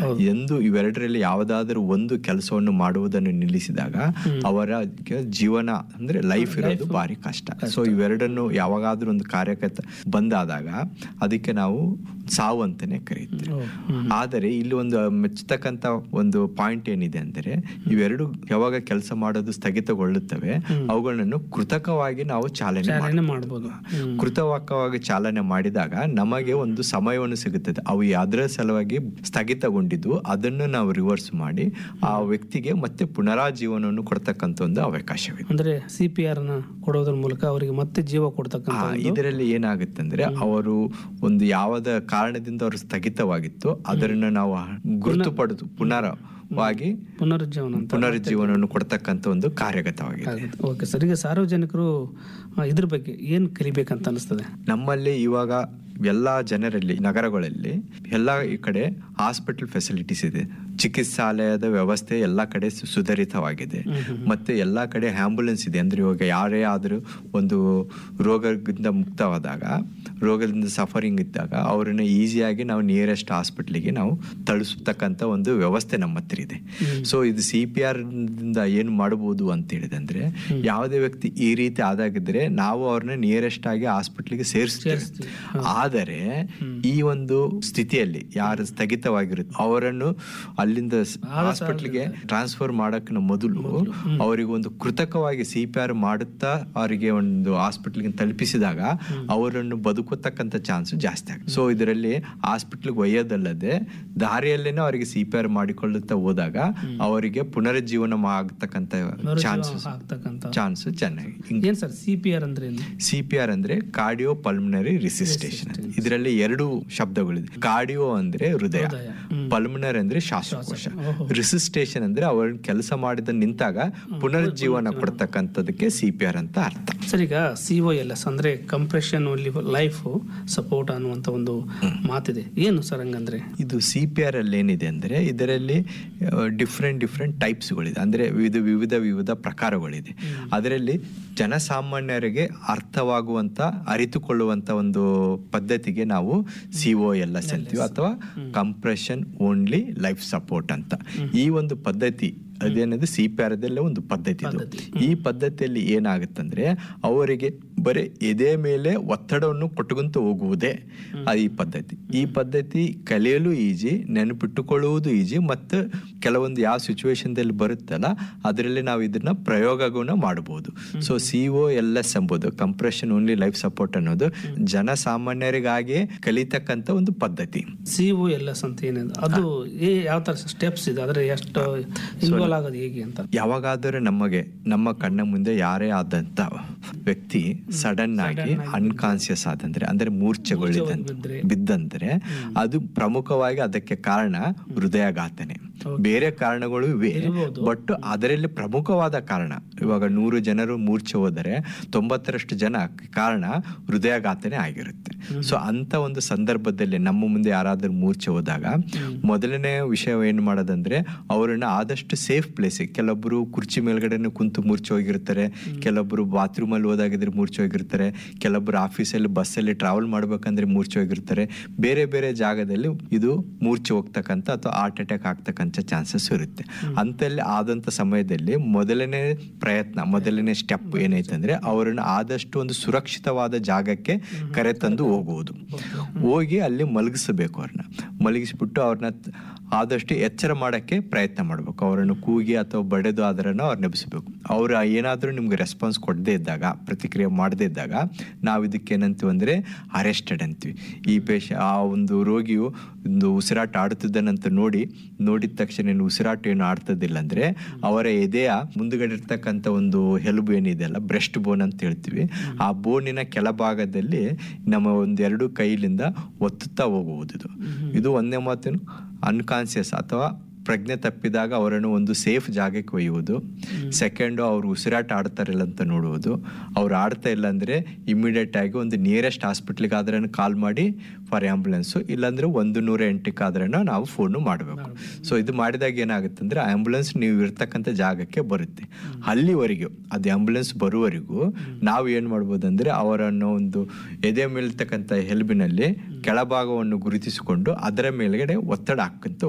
ಎಂದು ಇವೆರಡರಲ್ಲಿ ಯಾವುದಾದ್ರೂ ಒಂದು ಕೆಲಸವನ್ನು ಮಾಡುವುದನ್ನು ನಿಲ್ಲಿಸಿದಾಗ ಅವರ ಜೀವನ ಅಂದ್ರೆ ಲೈಫ್ ಇರೋದು ಭಾರಿ ಕಷ್ಟ ಸೊ ಇವೆರಡನ್ನು ಯಾವಾಗಾದ್ರೂ ಒಂದು ಕಾರ್ಯಕರ್ತ ಬಂದಾದಾಗ ಅದಕ್ಕೆ ನಾವು ಸಾವು ಅಂತಾನೆ ಕರೀತೀವಿ ಆದರೆ ಇಲ್ಲಿ ಒಂದು ಮೆಚ್ಚತಕ್ಕಂತ ಒಂದು ಪಾಯಿಂಟ್ ಏನಿದೆ ಅಂದರೆ ಇವೆರಡು ಯಾವಾಗ ಕೆಲಸ ಮಾಡೋದು ಸ್ಥಗಿತಗೊಳ್ಳುತ್ತವೆ ಅವುಗಳನ್ನು ಕೃತಕವಾಗಿ ನಾವು ಚಾಲನೆ ಚಾಲನೆ ಮಾಡ್ಬೋದು. ಮಾಡ್ಬೋದು ಕೃತಕವಾಗಿ ಚಾಲನೆ ಮಾಡಿದಾಗ ನಮಗೆ ಒಂದು ಸಮಯವನ್ನು ಸಿಗುತ್ತದೆ ಅವು ಅದರ ಸಲುವಾಗಿ ಸ್ಥಗಿತಗೊಂಡಿದ್ದು ಅದನ್ನು ನಾವು ರಿವರ್ಸ್ ಮಾಡಿ ಆ ವ್ಯಕ್ತಿಗೆ ಮತ್ತೆ ಪುನರಾಜೀವನವನ್ನು ಕೊಡ್ತಕ್ಕಂಥ ಒಂದು ಅವಕಾಶವಿದೆ ಅಂದ್ರೆ ಸಿ ಪಿ ಆರ್ ನ ಕೊಡೋದ್ರ ಮೂಲಕ ಅವರಿಗೆ ಮತ್ತೆ ಜೀವ ಕೊಡ್ತಕ್ಕಂಥ ಆ, ಒಂದು ಇದರಲ್ಲಿ ಏನಾಗುತ್ತಂದ್ರೆ ಅವರು ಒಂದು ಯಾವದ ಕಾರಣದಿಂದ ಅವರು ಸ್ಥಗಿತವಾಗಿತ್ತು ಅದನ್ನು ನಾವು ಗುರುತುಪಡೆದು ಪುನರವಾಗಿ ಪುನರುಜ್ಜೀವನ ಅಂತ ಪುನರುಜ್ಜೀವನವನ್ನು ಕೊಡ್ತಕ್ಕಂಥ ಒಂದು ಕಾರ್ಯಗತವಾಗಿದೆ ಆಗುತ್ತೆ ಓಕೆ ಸರ್ ಈಗ ಸಾರ್ವಜನಿಕರು ಆ, ಇದ್ರ ಬಗ್ಗೆ ಏನ್ ಕಲಿಬೇಕಂತ ಅನಿಸ್ತದೆ ನಮ್ಮಲ್ಲಿ ಇವಾಗ ಎಲ್ಲ ಜನರಲ್ಲಿ ನಗರಗಳಲ್ಲಿ ಎಲ್ಲ ಈ ಕಡೆ ಹಾಸ್ಪಿಟಲ್ ಫೆಸಿಲಿಟೀಸ್ ಇದೆ ಚಿಕಿತ್ಸಾಲಯದ ವ್ಯವಸ್ಥೆ ಎಲ್ಲ ಕಡೆ ಸು- ಸುಧಾರಿತವಾಗಿದೆ ಮತ್ತೆ ಎಲ್ಲ ಕಡೆ ಆಂಬುಲೆನ್ಸ್ ಇದೆ ಅಂದ್ರೆ ಇವಾಗ ಯಾರೇ ಆದರೂ ಒಂದು ರೋಗದಿಂದ ಮುಕ್ತವಾದಾಗ ರೋಗದಿಂದ ಸಫರಿಂಗ್ ಇದ್ದಾಗ ಅವರನ್ನ ಈಸಿಯಾಗಿ ನಾವು ನಿಯರೆಸ್ಟ್ ಹಾಸ್ಪಿಟ್ಲಿಗೆ ನಾವು ತಳಿಸ್ತಕ್ಕಂಥ ಒಂದು ವ್ಯವಸ್ಥೆ ನಮ್ಮ ಹತ್ರ ಇದೆ ಸೊ ಇದು ಸಿ ಪಿ ಆರ್ ದಿಂದ ಏನು ಮಾಡಬಹುದು ಅಂತ ಹೇಳಿದಂದ್ರೆ ಯಾವುದೇ ವ್ಯಕ್ತಿ ಈ ರೀತಿ ಆದಾಗಿದ್ರೆ ನಾವು ಅವ್ರನ್ನ ನಿಯರೆಸ್ಟ್ ಆಗಿ ಹಾಸ್ಪಿಟ್ಲಿಗೆ ಸೇರಿಸ್ತೇವೆ ಸೇರಿಸ್ತೀವಿ. ಆದರೆ ಈ ಒಂದು ಸ್ಥಿತಿಯಲ್ಲಿ ಯಾರು ಸ್ಥಗಿತವಾಗಿರುತ್ತೆ ಅವರನ್ನು ಅಲ್ಲಿಂದ ಹಾಸ್ಪಿಟ್ಲಿಗೆ ಟ್ರಾನ್ಸ್ಫರ್ ಮಾಡಕ್ ಮೊದಲು ಅವರಿಗೆ ಒಂದು ಕೃತಕವಾಗಿ ಸಿ ಪಿ ಆರ್ ಮಾಡುತ್ತಾ ಅವರಿಗೆ ಒಂದು ಹಾಸ್ಪಿಟ್ಲಿಗೆ ತಲುಪಿಸಿದಾಗ ಅವರನ್ನು ಬದುಕತಕ್ಕಂಥ ಚಾನ್ಸ್ ಜಾಸ್ತಿ ಆಗುತ್ತೆ ಸೊ ಇದರಲ್ಲಿ ಹಾಸ್ಪಿಟ್ಲಿಗೆ ಒಯ್ಯೋದಲ್ಲದೆ ದಾರಿಯಲ್ಲೇನೆ ಅವರಿಗೆ ಸಿ ಪಿ ಆರ್ ಮಾಡಿಕೊಳ್ಳುತ್ತಾ ಹೋದಾಗ ಅವರಿಗೆ ಪುನರುಜ್ಜೀವನ ಆಗ್ತಕ್ಕಂಥ ಚಾನ್ಸಸ್ ಆಗ್ತಕ್ಕಂಥ ಚಾನ್ಸ್ ಚೆನ್ನಾಗಿ ಏನ್ ಸರ್ ಸಿ ಪಿ ಆರ್ ಅಂದ್ರೆ ಏನು ಸಿ ಪಿ ಆರ್ ಅಂದ್ರೆ ಕಾರ್ಡಿಯೋ ಪಲ್ಮನರಿ ರಿಸಿಸ್ಟೇಷನ್ ಇದರಲ್ಲಿ ಎರಡು ಶಬ್ದಗಳಿದೆ ಕಾರ್ಡಿಯೋ ಅಂದ್ರೆ ಹೃದಯ ಹೃದಯ. ಹ್ಮ್. ಪಲ್ಮನರಿ ಅಂದ್ರೆ ಶ್ವಾಸಕೋಶ ಓಹೋ. ರಿಸಿಸ್ಟೇಷನ್ ಅಂದ್ರೆ ಅವ್ರ ಕೆಲಸ ಮಾಡಿದ ನಿಂತಾಗ ಪುನರುಜ್ಜೀವನ ಕೊಡ್ತಕ್ಕಂಥದಕ್ಕೆ ಸಿ ಪಿ ಆರ್ ಅಂತ ಅರ್ಥ ಸರ್ ಈಗ ಸಿ ಒ ಎಲ್ ಎಸ್ ಅಂದ್ರೆ ಕಂಪ್ರೆಷನ್ ಲೈಫ್ ಸಪೋರ್ಟ್ ಅನ್ನುವಂತ ಒಂದು ಮಾತಿದೆ ಏನು ಸರ್ ಹಂಗಂದ್ರೆ ಇದು ಸಿ ಪಿ ಆರ್ ಅಲ್ಲಿ ಏನಿದೆ ಅಂದ್ರೆ ಇದರಲ್ಲಿ ಡಿಫ್ರೆಂಟ್ ಡಿಫ್ರೆಂಟ್ ಟೈಪ್ಸ್ಗಳಿದೆ ಅಂದ್ರೆ ವಿವಿಧ ವಿವಿಧ ವಿವಿಧ ಪ್ರಕಾರಗಳಿದೆ ಅದರಲ್ಲಿ ಜನಸಾಮಾನ್ಯರಿಗೆ ಅರ್ಥವಾಗುವಂತ ಅರಿತುಕೊಳ್ಳುವಂತ ಒಂದು ಪದ್ಧತಿಗೆ ನಾವು ಸಿ ಒ ಎಲ್ ಎಸ್ ಅಂತೀವಿ ಅಥವಾ ಕಂಪ್ರೆಷನ್ ಓನ್ಲಿ ಲೈಫ್ ಸಪೋರ್ಟ್ ಅಂತ ಈ ಒಂದು ಪದ್ಧತಿ ಅದೇನದು ಸಿ ಪಿ ಆರ್ ಒಂದು ಪದ್ಧತಿ ಇದು ಈ ಪದ್ಧತಿಯಲ್ಲಿ ಏನಾಗುತ್ತಂದ್ರೆ ಅವರಿಗೆ ಬರೀ ಎದೆ ಮೇಲೆ ಒತ್ತಡವನ್ನು ಕೊಟ್ಟುಕೊಂತ ಹೋಗುವುದೇ ಆ ಈ ಪದ್ಧತಿ ಈ ಪದ್ಧತಿ ಕಲಿಯಲು ಈಜಿ ನೆನಪಿಟ್ಟುಕೊಳ್ಳುವುದು ಈಜಿ ಮತ್ತು ಕೆಲವೊಂದು ಯಾವ ಸಿಚುವೇಶನ್ದಲ್ಲಿ ಬರುತ್ತಲ್ಲ ಅದರಲ್ಲಿ ನಾವು ಇದನ್ನ ಪ್ರಯೋಗವನ್ನು ಮಾಡಬಹುದು so C O L S ಎಂಬುದು ಕಂಪ್ರೆಷನ್ ಓನ್ಲಿ ಲೈಫ್ ಸಪೋರ್ಟ್ ಅನ್ನೋದು ಜನಸಾಮಾನ್ಯರಿಗಾಗಿ ಕಲಿತಕ್ಕಂಥ ಒಂದು ಪದ್ಧತಿ ಸಿ ಒ ಎಲ್ ಎಸ್ ಅಂತ ಏನಿದೆ ಅದು ಏ- ಯಾವ ತರ ಸ್ಟೆಪ್ಸ್ ಇದೆ ಆದ್ರೆ ಎಷ್ಟು ಇನ್ವಾಲ್ವ್ ಆಗೋದು ಹೇಗೆ ಅಂತ ಯಾವಾಗಾದರೂ ನಮಗೆ ನಮ್ಮ ಕಣ್ಣ ಮುಂದೆ ಯಾರೇ ಆದಂತ ವ್ಯಕ್ತಿ ಸಡನ್ ಆಗಿ ಅನ್ಕಾನ್ಸಿಯಸ್ ಆದಂದ್ರೆ ಅಂದ್ರೆ ಮೂರ್ಛೆಗೊಳ್ಳಿದಂತೆ ಬಿದ್ರೆ. ಬಿದ್ದಂದ್ರೆ ಅದು ಪ್ರಮುಖವಾಗಿ ಅದಕ್ಕೆ ಕಾರಣ ಹೃದಯಾಘಾತನೆ ಬೇರೆ ಕಾರಣಗಳು ಇವೆ ಇರ್ಬೋದು. ಬಟ್ ಅದರಲ್ಲಿ ಪ್ರಮುಖವಾದ ಕಾರಣ ಇವಾಗ ನೂರು ಜನರು ಮೂರ್ಛೆ ಹೋದರೆ ತೊಂಬತ್ತರಷ್ಟು ಜನ ಕಾರಣ ಹೃದಯಾಘಾತನೆ ಆಗಿರುತ್ತೆ ಸೊ ಅಂತ ಒಂದು ಸಂದರ್ಭದಲ್ಲಿ ನಮ್ಮ ಮುಂದೆ ಯಾರಾದರೂ ಮೂರ್ಛೆ ಹೋದಾಗ ಮೊದಲನೇ ವಿಷಯ ಏನು ಮಾಡೋದಂದ್ರೆ ಅವರನ್ನ ಆದಷ್ಟು ಸೇಫ್ ಪ್ಲೇಸ್ ಕೆಲವೊಬ್ರು ಕುರ್ಚಿ ಮೇಲ್ಗಡೆನೆ ಕುಂತು ಮೂರ್ಛೆ ಹೋಗಿರ್ತಾರೆ ಕೆಲವೊಬ್ರು ಬಾತ್ರೂಮ್ ಅಲ್ಲಿ ಹೋದಾಗಿದ್ರೆ ಮೂರ್ಛೆ ಹೋಗಿರ್ತಾರೆ ಕೆಲವೊಬ್ರು ಆಫೀಸಲ್ಲಿ ಬಸ್ಸಲ್ಲಿ ಟ್ರಾವೆಲ್ ಮಾಡ್ಬೇಕಂದ್ರೆ ಮೂರ್ಛೆ ಹೋಗಿರ್ತಾರೆ ಬೇರೆ ಬೇರೆ ಜಾಗದಲ್ಲಿ ಇದು ಮೂರ್ಛೆ ಹೋಗ್ತಕ್ಕಂಥ ಅಥವಾ ಹಾರ್ಟ್ ಅಟ್ಯಾಕ್ ಆಗ್ತಕ್ಕಂಥ ಚಾನ್ಸಸ್ ಇರುತ್ತೆ ಅಂತಲ್ಲಿ ಆದಂತ ಸಮಯದಲ್ಲಿ ಮೊದಲನೇ ಪ್ರಯತ್ನ ಮೊದಲನೇ ಸ್ಟೆಪ್ ಏನೈತೆ ಅಂದ್ರೆ ಅವರನ್ನು ಆದಷ್ಟು ಒಂದು ಸುರಕ್ಷಿತವಾದ ಜಾಗಕ್ಕೆ ಕರೆತಂದು ಹೋಗುವುದು ಹೋಗಿ ಅಲ್ಲಿ ಮಲಗಿಸಬೇಕು ಅವ್ರನ್ನ ಮಲಗಿಸ್ಬಿಟ್ಟು ಅವ್ರನ್ನ ಆದಷ್ಟು ಎಚ್ಚರ ಮಾಡೋಕ್ಕೆ ಪ್ರಯತ್ನ ಮಾಡಬೇಕು ಅವರನ್ನು ಕೂಗಿ ಅಥವಾ ಬಡೆದು ಅದರನ್ನು ಅವ್ರನ್ನ ಎಬ್ಬಿಸಬೇಕು ಅವ್ರು ಏನಾದರೂ ನಿಮ್ಗೆ ರೆಸ್ಪಾನ್ಸ್ ಕೊಡದೇ ಇದ್ದಾಗ ಪ್ರತಿಕ್ರಿಯೆ ಮಾಡದೇ ಇದ್ದಾಗ ನಾವು ಇದಕ್ಕೆ ಏನಂತೀವಿ ಅಂದರೆ ಅರೆಸ್ಟೆಡ್ ಅಂತೀವಿ ಈ ಪೇಶ ಆ ಒಂದು ರೋಗಿಯು ಒಂದು ಉಸಿರಾಟ ಆಡುತ್ತಿದ್ದಾನಂತ ನೋಡಿ ನೋಡಿದ ತಕ್ಷಣ ಏನು ಉಸಿರಾಟ ಏನು ಆಡ್ತದಿಲ್ಲ ಅಂದರೆ ಅವರ ಎದೆಯ ಮುಂದುಗಡೆ ಇರ್ತಕ್ಕಂಥ ಒಂದು ಎಲುಬು ಏನಿದೆ ಅಲ್ಲ ಬ್ರೆಸ್ಟ್ ಬೋನ್ ಅಂತ ಹೇಳ್ತೀವಿ ಆ ಬೋನಿನ ಕೆಳಭಾಗದಲ್ಲಿ ನಮ್ಮ ಒಂದೆರಡು ಕೈಲಿಂದ ಒತ್ತುತ್ತಾ ಹೋಗುವುದು ಇದು ಇದು ಒಂದೇ ಮಾತೇನು ಅನ್ಕಾನ್ಸಿಯಸ್ ಅಥವಾ ಪ್ರಜ್ಞೆ ತಪ್ಪಿದಾಗ ಅವರನ್ನು ಒಂದು ಸೇಫ್ ಜಾಗಕ್ಕೆ ಒಯ್ಯುವುದು ಸೆಕೆಂಡು ಅವ್ರು ಉಸಿರಾಟ ಆಡ್ತಾರಿಲ್ಲ ಅಂತ ನೋಡುವುದು ಅವ್ರು ಆಡ್ತಾ ಇಲ್ಲ ಅಂದರೆ ಇಮಿಡಿಯೇಟ್ ಆಗಿ ಒಂದು ನಿಯರೆಸ್ಟ್ ಹಾಸ್ಪಿಟ್ಲಿಗೆ ಆದ್ರೆ ಕಾಲ್ ಮಾಡಿ ಫಾರ್ ಆ್ಯಂಬುಲೆನ್ಸು ಇಲ್ಲಾಂದ್ರೆ ಒಂದು ನೂರ ಎಂಟಕ್ಕೆ ಆದ್ರೆ ನಾವು ಫೋನು ಮಾಡಬೇಕು ಸೊ ಇದು ಮಾಡಿದಾಗ ಏನಾಗುತ್ತೆ ಅಂದರೆ ಆ್ಯಂಬುಲೆನ್ಸ್ ನೀವು ಇರ್ತಕ್ಕಂಥ ಜಾಗಕ್ಕೆ ಬರುತ್ತೆ ಅಲ್ಲಿವರೆಗೂ ಅದು ಆ್ಯಂಬುಲೆನ್ಸ್ ಬರುವವರೆಗೂ ನಾವು ಏನು ಮಾಡ್ಬೋದು ಅಂದರೆ ಅವರನ್ನು ಒಂದು ಎದೆ ಮೇಲಿರ್ತಕ್ಕಂಥ ಹೆಲ್ಬಿನಲ್ಲಿ ಕೆಳಭಾಗವನ್ನು ಗುರುತಿಸಿಕೊಂಡು ಅದರ ಮೇಲ್ಗಡೆ ಒತ್ತಡ ಹಾಕಂತ